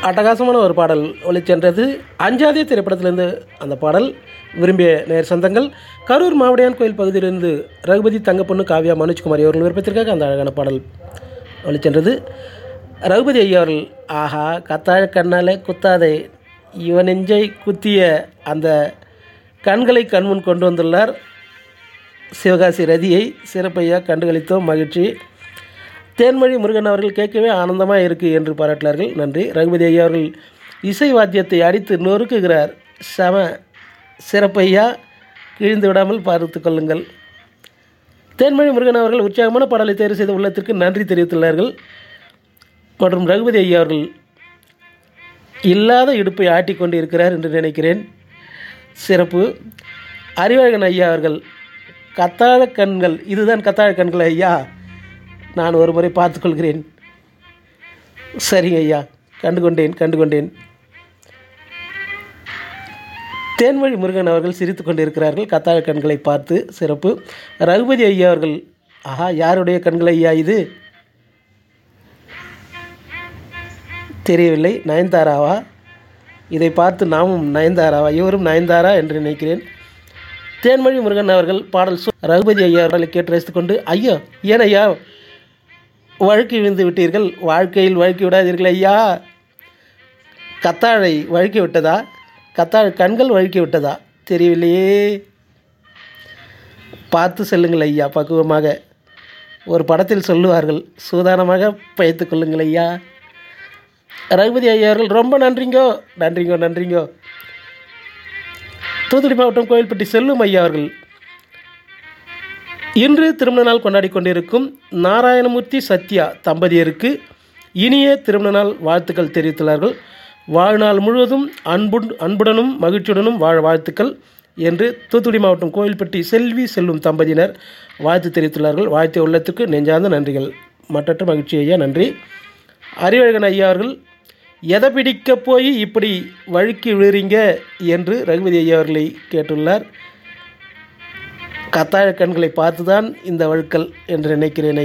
அட்டகாசமான ஒரு பாடல் ஒளிச்சென்றது அஞ்சாதே திரைப்படத்திலிருந்து அந்த பாடல் விரும்பிய நேர் சொந்தங்கள் கரூர் மாவடியான் கோயில் பகுதியிலிருந்து ரகுபதி தங்கப்பொண்ணு காவ்யா மனோஜ்குமாரி அவர்கள் விருப்பத்திற்காக அந்த அழகான பாடல் ஒளிச்சென்றது ரகுபதி ஐயா அவர்கள் ஆஹா கத்தாழ கண்ணாலே குத்தாதே இவன் நெஞ்சை குத்திய அந்த கண்களை கண்முன் கொண்டு வந்துள்ளார் சிவகாசி ரதியை சிறப்பையா கண்டுகளித்தோம் மகிழ்ச்சி தேன்மொழி முருகன் அவர்கள் கேட்கவே ஆனந்தமாக இருக்குது என்று பாராட்டினார்கள் நன்றி ரகுபதி ஐயா அவர்கள் இசை வாத்தியத்தை அடித்து நொறுக்குகிறார் சம சிறப்பையா கிழிந்து விடாமல் பார்த்து கொள்ளுங்கள் தேன்மொழி முருகன் அவர்கள் உற்சாகமான பாடலை தேர்வு செய்த உள்ளத்திற்கு நன்றி தெரிவித்துள்ளார்கள் மற்றும் ரகுபதி ஐயா அவர்கள் இல்லாத இடுப்பை ஆட்டிக்கொண்டு இருக்கிறார் என்று நினைக்கிறேன் சிறப்பு அறிவழகன் ஐயா அவர்கள் கத்தாழ கண்கள் இதுதான் கத்தாழ கண்கள் ஐயா நான் ஒரு முறை பார்த்துக்கொள்கிறேன் சரிங்க ஐயா கண்டுகொண்டேன் கண்டுகொண்டேன் தேன்மொழி முருகன் அவர்கள் சிரித்து கொண்டிருக்கிறார்கள் கத்தாழ கண்களை பார்த்து சிறப்பு ரகுபதி ஐயா அவர்கள் ஆஹா யாருடைய கண்கள் ஐயா இது தெரியவில்லை நயன்தாராவா இதை பார்த்து நாமும் நயன்தாராவா இவரும் நயன்தாரா என்று நினைக்கிறேன் தேன்மொழி முருகன் அவர்கள் பாடல் சொ ரகுபதி ஐயா அவர்களை கேட்டு ரசித்துக் கொண்டு ஐயா ஏன் ஐயா வழுக்கி விழுந்து விட்டீர்கள் வாழ்க்கையில் வழுக்கி விடாதீர்கள் ஐயா கத்தாழை வழுக்கி விட்டதா கத்தாழ் கண்கள் வழுக்கி விட்டதா தெரியவில்லையே பார்த்து செல்லுங்கள் ஐயா பக்குவமாக ஒரு படத்தில் சொல்லுவார்கள் சூதானமாக பயத்து கொள்ளுங்கள் ஐயா ரகுபதி ஐயா அவர்கள் ரொம்ப நன்றிங்கோ நன்றிங்கோ நன்றிங்கோ தூத்துக்குடி மாவட்டம் கோயில்பட்டி செல்லும் ஐயா அவர்கள் இன்று திருமண நாள் கொண்டாடி கொண்டிருக்கும் நாராயணமூர்த்தி சத்யா தம்பதியருக்கு இனிய திருமண நாள் வாழ்த்துக்கள் தெரிவித்துள்ளார்கள் வாழ்நாள் முழுவதும் அன்பு அன்புடனும் மகிழ்ச்சியுடனும் வாழ வாழ்த்துக்கள் என்று தூத்துக்குடி மாவட்டம் கோயில்பட்டி செல்வி செல்லும் தம்பதியினர் வாழ்த்து தெரிவித்துள்ளார்கள் வாழ்த்திய உள்ளத்துக்கு நெஞ்சார்ந்த நன்றிகள் மற்றற்ற மகிழ்ச்சி ஐயா நன்றி அறிவழகன் ஐயா அவர்கள் எதை பிடிக்க போய் இப்படி வழுக்கி விழுறீங்க என்று ரகுபதி ஐயா அவர்களை கேட்டுள்ளார் கத்தாழ கண்களை பார்த்துதான் இந்த வழுக்கல் என்று நினைக்கிறேன்